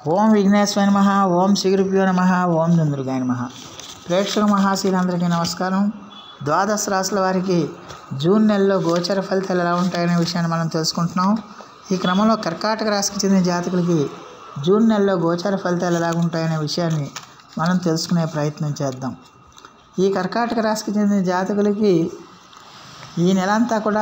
ఓం విఘ్నేశ్వర నమ ఓం శ్రీగురుభ్యో నమ ఓం దుందుర్గాయ నమ ప్రేక్షక మహాశీలందరికీ నమస్కారం ద్వాదశ రాశుల వారికి జూన్ నెలలో గోచర ఫలితాలు ఎలా ఉంటాయనే విషయాన్ని మనం తెలుసుకుంటున్నాం ఈ క్రమంలో కర్కాటక రాశికి చెందిన జాతకులకి జూన్ నెలలో గోచర ఫలితాలు ఎలా ఉంటాయనే విషయాన్ని మనం తెలుసుకునే ప్రయత్నం చేద్దాం ఈ కర్కాటక రాశికి చెందిన జాతకులకి ఈ నెల అంతా కూడా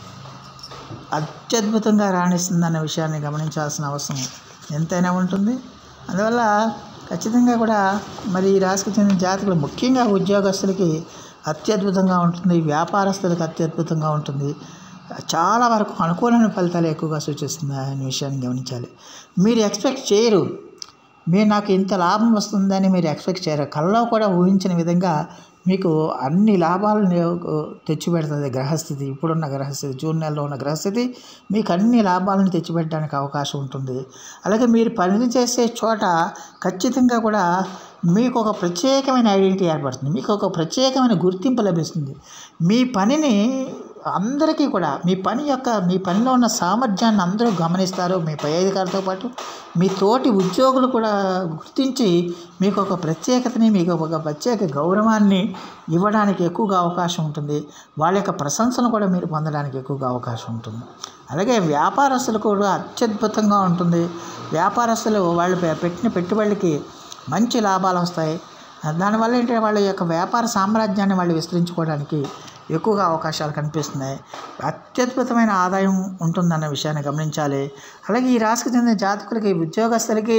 అత్యద్భుతంగా రాణిస్తుందన్న విషయాన్ని గమనించాల్సిన అవసరం ఎంతైనా ఉంటుంది అందువల్ల ఖచ్చితంగా కూడా మరి ఈ రాశికి చెందిన జాతకులు ముఖ్యంగా ఉద్యోగస్తులకి అత్యద్భుతంగా ఉంటుంది వ్యాపారస్తులకు అత్యద్భుతంగా ఉంటుంది చాలా వరకు అనుకూలమైన ఫలితాలు ఎక్కువగా సూచిస్తుంది అనే విషయాన్ని గమనించాలి మీరు ఎక్స్పెక్ట్ చేయరు మీరు నాకు ఇంత లాభం వస్తుందని మీరు ఎక్స్పెక్ట్ చేయరు కల్లో కూడా ఊహించిన విధంగా మీకు అన్ని లాభాలను తెచ్చిపెడుతుంది గ్రహస్థితి ఇప్పుడున్న గ్రహస్థితి జూన్ నెలలో ఉన్న గ్రహస్థితి మీకు అన్ని లాభాలను తెచ్చిపెట్టడానికి అవకాశం ఉంటుంది అలాగే మీరు పని చేసే చోట ఖచ్చితంగా కూడా మీకు ఒక ప్రత్యేకమైన ఐడెంటిటీ ఏర్పడుతుంది మీకు ఒక ప్రత్యేకమైన గుర్తింపు లభిస్తుంది మీ పనిని అందరికీ కూడా మీ పని యొక్క మీ పనిలో ఉన్న సామర్థ్యాన్ని అందరూ గమనిస్తారు మీ పై అధికారితో పాటు మీ తోటి ఉద్యోగులు కూడా గుర్తించి మీకు ఒక ప్రత్యేకతని మీకు ఒక ప్రత్యేక గౌరవాన్ని ఇవ్వడానికి ఎక్కువగా అవకాశం ఉంటుంది వాళ్ళ యొక్క ప్రశంసను కూడా మీరు పొందడానికి ఎక్కువగా అవకాశం ఉంటుంది అలాగే వ్యాపారస్తులు కూడా అత్యద్భుతంగా ఉంటుంది వ్యాపారస్తులు వాళ్ళు పె- పెట్టిన పెట్టుబడికి మంచి లాభాలు వస్తాయి దానివల్ల ఏంటంటే వాళ్ళ యొక్క వ్యాపార సామ్రాజ్యాన్ని వాళ్ళు విస్తరించుకోవడానికి ఎక్కువగా అవకాశాలు కనిపిస్తున్నాయి అత్యద్భుతమైన ఆదాయం ఉంటుందన్న విషయాన్ని గమనించాలి అలాగే ఈ రాశికి చెందిన జాతకులకి ఉద్యోగస్తులకి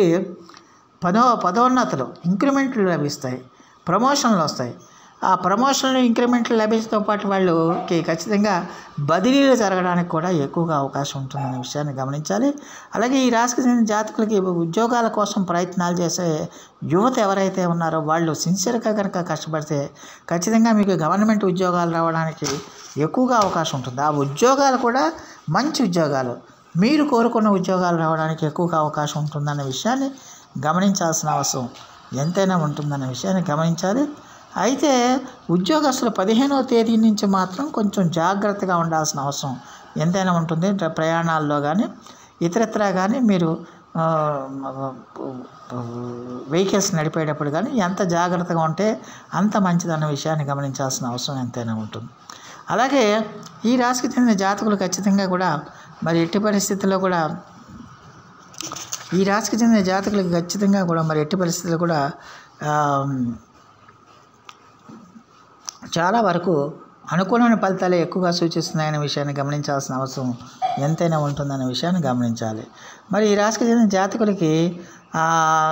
పదో పదోన్నతులు ఇంక్రిమెంట్లు లభిస్తాయి ప్రమోషన్లు వస్తాయి ఆ ప్రమోషన్లు ఇంక్రిమెంట్లు లభించడంతో పాటు వాళ్ళకి ఖచ్చితంగా బదిలీలు జరగడానికి కూడా ఎక్కువగా అవకాశం ఉంటుందనే విషయాన్ని గమనించాలి అలాగే ఈ రాశికి చెందిన జాతకులకి ఉద్యోగాల కోసం ప్రయత్నాలు చేసే యువత ఎవరైతే ఉన్నారో వాళ్ళు సిన్సియర్గా కనుక కష్టపడితే ఖచ్చితంగా మీకు గవర్నమెంట్ ఉద్యోగాలు రావడానికి ఎక్కువగా అవకాశం ఉంటుంది ఆ ఉద్యోగాలు కూడా మంచి ఉద్యోగాలు మీరు కోరుకున్న ఉద్యోగాలు రావడానికి ఎక్కువగా అవకాశం ఉంటుందన్న విషయాన్ని గమనించాల్సిన అవసరం ఎంతైనా ఉంటుందన్న విషయాన్ని గమనించాలి అయితే ఉద్యోగస్తులు పదిహేనవ తేదీ నుంచి మాత్రం కొంచెం జాగ్రత్తగా ఉండాల్సిన అవసరం ఎంతైనా ఉంటుంది అంటే ప్రయాణాల్లో కానీ ఇతరత్రా కానీ మీరు ఆ, వెహికల్స్ నడిపేటప్పుడు కానీ ఎంత జాగ్రత్తగా ఉంటే అంత మంచిదన్న విషయాన్ని గమనించాల్సిన అవసరం ఎంతైనా ఉంటుంది అలాగే ఈ రాశికి చెందిన జాతకులు ఖచ్చితంగా కూడా మరి ఎట్టి పరిస్థితుల్లో కూడా ఈ రాశికి చెందిన జాతకులకు ఖచ్చితంగా కూడా మరి ఎట్టి పరిస్థితుల్లో కూడా ఆ, చాలా వరకు అనుకూలమైన ఫలితాలే ఎక్కువగా సూచిస్తున్నాయనే విషయాన్ని గమనించాల్సిన అవసరం ఎంతైనా ఉంటుందనే విషయాన్ని గమనించాలి మరి ఈ రాశికి చెందిన జాతకులకి ఆ,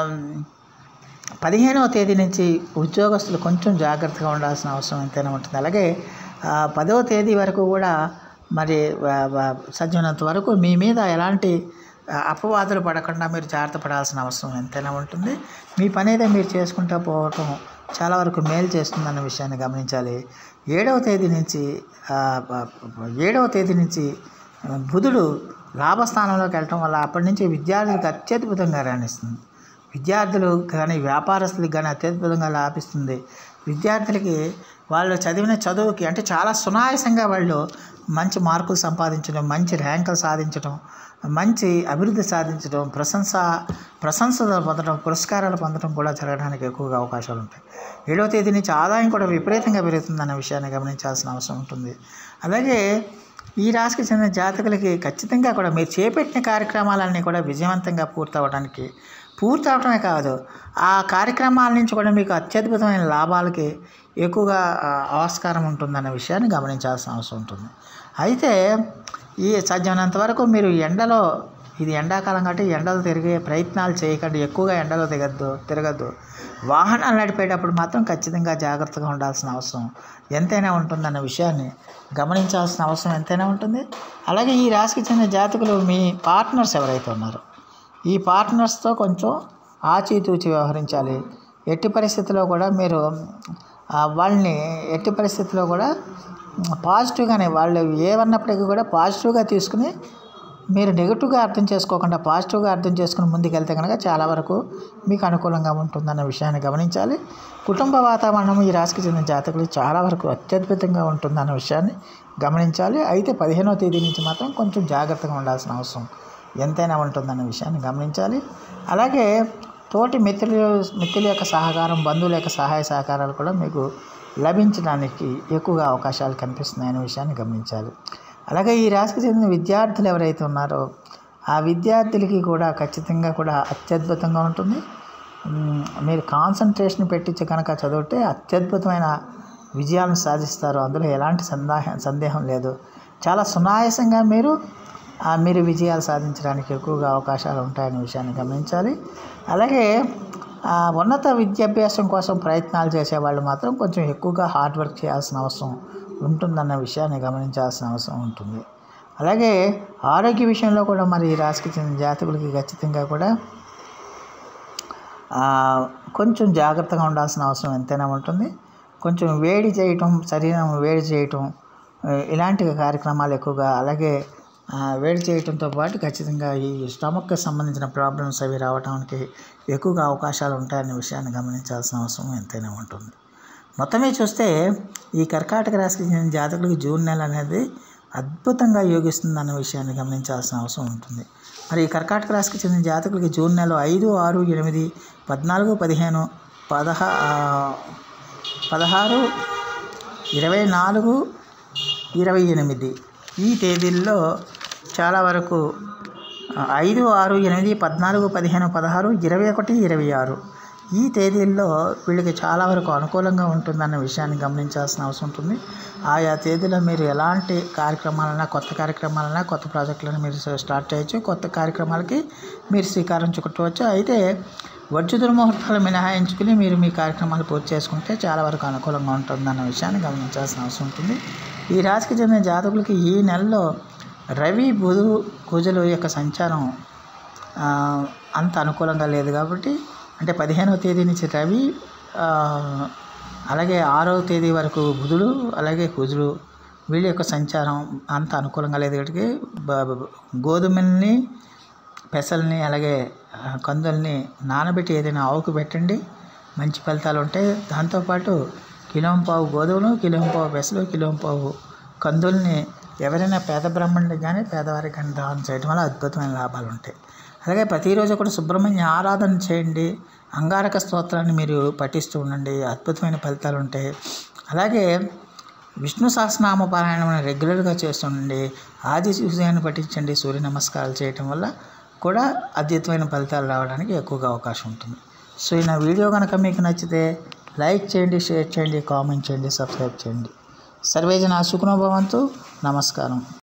పదిహేనవ తేదీ నుంచి ఉద్యోగస్తులు కొంచెం జాగ్రత్తగా ఉండాల్సిన అవసరం ఎంతైనా ఉంటుంది అలాగే ఆ, పదవ తేదీ వరకు కూడా మరి వ- వ- సజ్జనంత వరకు మీ మీద ఎలాంటి ఆ, అపవాదులు పడకుండా మీరు జాగ్రత్త పడాల్సిన అవసరం ఎంతైనా ఉంటుంది మీ పని అయితే మీరు చేసుకుంటూ పోవటం చాలా వరకు మేలు చేస్తుందన్న విషయాన్ని గమనించాలి ఏడవ తేదీ నుంచి ఆ, ప- ప- ఏడవ తేదీ నుంచి ఆ, బుధుడు లాభస్థానంలోకి వెళ్ళటం వల్ల అప్పటి నుంచి విద్యార్థులకు అత్యద్భుతంగా రాణిస్తుంది విద్యార్థులు కానీ వ్యాపారస్తులకు కానీ అత్యద్భుతంగా లాభిస్తుంది విద్యార్థులకి వాళ్ళు చదివిన చదువుకి అంటే చాలా సునాయాసంగా వాళ్ళు మంచి మార్కులు సంపాదించడం మంచి ర్యాంకులు సాధించడం మంచి అభివృద్ధి సాధించడం ప్రశంస ప్రశంసలు పొందడం పురస్కారాలు పొందడం కూడా జరగడానికి ఎక్కువగా అవకాశాలు ఉంటాయి ఏడవ తేదీ నుంచి ఆదాయం కూడా విపరీతంగా పెరుగుతుందన్న విషయాన్ని గమనించాల్సిన అవసరం ఉంటుంది అలాగే ఈ రాశికి చెందిన జాతకులకి ఖచ్చితంగా కూడా మీరు చేపట్టిన కార్యక్రమాలన్నీ కూడా విజయవంతంగా పూర్తవడానికి పూర్తవటమే కాదు ఆ కార్యక్రమాల నుంచి కూడా మీకు అత్యద్భుతమైన లాభాలకి ఎక్కువగా ఆ, ఆస్కారం ఉంటుందన్న విషయాన్ని గమనించాల్సిన అవసరం ఉంటుంది అయితే ఈ సాధ్యమైనంత వరకు మీరు ఎండలో ఇది ఎండాకాలం కాబట్టి ఎండలు తిరిగే ప్రయత్నాలు చేయకండి ఎక్కువగా ఎండలో తిరగద్దు తిరగద్దు వాహనాలు నడిపేటప్పుడు మాత్రం ఖచ్చితంగా జాగ్రత్తగా ఉండాల్సిన అవసరం ఎంతైనా ఉంటుందన్న విషయాన్ని గమనించాల్సిన అవసరం ఎంతైనా ఉంటుంది అలాగే ఈ రాశికి చెందిన జాతకులు మీ పార్ట్నర్స్ ఎవరైతే ఉన్నారో ఈ పార్ట్నర్స్తో కొంచెం ఆచితూచి వ్యవహరించాలి ఎట్టి పరిస్థితుల్లో కూడా మీరు ఆ, వాళ్ళని ఎట్టి పరిస్థితుల్లో కూడా పాజిటివ్గానే వాళ్ళు ఏమన్నప్పటికీ కూడా పాజిటివ్గా తీసుకుని మీరు నెగిటివ్గా అర్థం చేసుకోకుండా పాజిటివ్గా అర్థం చేసుకుని ముందుకెళ్తే కనుక చాలా వరకు మీకు అనుకూలంగా ఉంటుందన్న విషయాన్ని గమనించాలి కుటుంబ వాతావరణం ఈ రాశికి చెందిన జాతకులు చాలా వరకు అత్యద్భుతంగా ఉంటుందన్న విషయాన్ని గమనించాలి అయితే పదిహేనవ తేదీ నుంచి మాత్రం కొంచెం జాగ్రత్తగా ఉండాల్సిన అవసరం ఎంతైనా ఉంటుందన్న విషయాన్ని గమనించాలి అలాగే తోటి మిత్రులు మిత్రుల యొక్క సహకారం బంధువుల యొక్క సహాయ సహకారాలు కూడా మీకు లభించడానికి ఎక్కువగా అవకాశాలు కనిపిస్తున్నాయనే విషయాన్ని గమనించాలి అలాగే ఈ రాశికి చెందిన విద్యార్థులు ఎవరైతే ఉన్నారో ఆ విద్యార్థులకి కూడా ఖచ్చితంగా కూడా అత్యద్భుతంగా ఉంటుంది మ్, మీరు కాన్సన్ట్రేషన్ పెట్టించి కనుక చదివితే అత్యద్భుతమైన విజయాలను సాధిస్తారు అందులో ఎలాంటి సందేహం సందేహం లేదు చాలా సునాయాసంగా మీరు ఆ, మీరు విజయాలు సాధించడానికి ఎక్కువగా అవకాశాలు ఉంటాయనే విషయాన్ని గమనించాలి అలాగే ఆ, ఉన్నత విద్యాభ్యాసం కోసం ప్రయత్నాలు చేసేవాళ్ళు మాత్రం కొంచెం ఎక్కువగా హార్డ్ వర్క్ చేయాల్సిన అవసరం ఉంటుందన్న విషయాన్ని గమనించాల్సిన అవసరం ఉంటుంది అలాగే ఆరోగ్య విషయంలో కూడా మరి ఈ రాశికి చెందిన జాతకులకి ఖచ్చితంగా కూడా ఆ, కొంచెం జాగ్రత్తగా ఉండాల్సిన అవసరం ఎంతైనా ఉంటుంది కొంచెం వేడి చేయటం శరీరం వేడి చేయటం ఆ, ఇలాంటి కార్యక్రమాలు ఎక్కువగా అలాగే ఆ, వేడి చేయటంతో పాటు ఖచ్చితంగా ఈ స్టమక్కి సంబంధించిన ప్రాబ్లమ్స్ అవి రావడానికి ఎక్కువగా అవకాశాలు ఉంటాయనే విషయాన్ని గమనించాల్సిన అవసరం ఎంతైనా ఉంటుంది మొత్తమే చూస్తే ఈ కర్కాటక రాశికి చెందిన జాతకులకు జూన్ నెల అనేది అద్భుతంగా యోగిస్తుంది అన్న విషయాన్ని గమనించాల్సిన అవసరం ఉంటుంది మరి ఈ కర్కాటక రాశికి చెందిన జాతకులకి జూన్ నెల ఐదు ఆరు ఎనిమిది పద్నాలుగు పదిహేను పదహా పదహారు ఇరవై నాలుగు ఇరవై ఎనిమిది ఈ తేదీల్లో చాలా వరకు ఆ, ఐదు ఆరు ఎనిమిది పద్నాలుగు పదిహేను పదహారు ఇరవై ఒకటి ఇరవై ఆరు ఈ తేదీల్లో వీళ్ళకి చాలా వరకు అనుకూలంగా ఉంటుందన్న విషయాన్ని గమనించాల్సిన అవసరం ఉంటుంది ఆయా తేదీలో మీరు ఎలాంటి కార్యక్రమాలన్నా కొత్త కార్యక్రమాలన్నా కొత్త ప్రాజెక్టులను మీరు స్టార్ట్ చేయొచ్చు కొత్త కార్యక్రమాలకి మీరు శ్రీకారం చుట్టవచ్చు అయితే వర్జు దుర్ముహూర్తాలు మినహాయించుకుని మీరు మీ కార్యక్రమాలు పూర్తి చేసుకుంటే చాలా వరకు అనుకూలంగా ఉంటుందన్న విషయాన్ని గమనించాల్సిన అవసరం ఉంటుంది ఈ రాశికి చెందిన జాతకులకి ఈ నెలలో రవి బుధు కుజుల యొక్క సంచారం ఆ, అంత అనుకూలంగా లేదు కాబట్టి అంటే పదిహేనవ తేదీ నుంచి రవి ఆ, అలాగే ఆరవ తేదీ వరకు బుధుడు అలాగే కుజుడు వీళ్ళ యొక్క సంచారం అంత అనుకూలంగా లేదు కాబట్టి బ- బ- గోధుమల్ని పెసల్ని అలాగే ఆ, కందుల్ని నానబెట్టి ఏదైనా ఆవుకు పెట్టండి మంచి ఫలితాలు ఉంటాయి దాంతోపాటు కిలోం పావు గోధుమలు కిలోం పావు పెసలు కిలోం పావు కందుల్ని ఎవరైనా పేద బ్రాహ్మణుడికి కానీ పేదవారికి కానీ దానం చేయడం వల్ల అద్భుతమైన లాభాలు ఉంటాయి అలాగే ప్రతిరోజు కూడా సుబ్రహ్మణ్య ఆరాధన చేయండి అంగారక స్తోత్రాన్ని మీరు పఠిస్తూ ఉండండి అద్భుతమైన ఫలితాలు ఉంటాయి అలాగే విష్ణు సహస్రనామ పారాయణం రెగ్యులర్గా చేస్తుండండి ఆది సూర్యాన్ని పఠించండి సూర్య నమస్కారాలు చేయటం వల్ల కూడా అద్భుతమైన ఫలితాలు రావడానికి ఎక్కువగా అవకాశం ఉంటుంది సో ఈ నా వీడియో కనుక మీకు నచ్చితే లైక్ చేయండి షేర్ చేయండి కామెంట్ చేయండి సబ్స్క్రైబ్ చేయండి సర్వేజన సుఖనోభవంతు నమస్కారం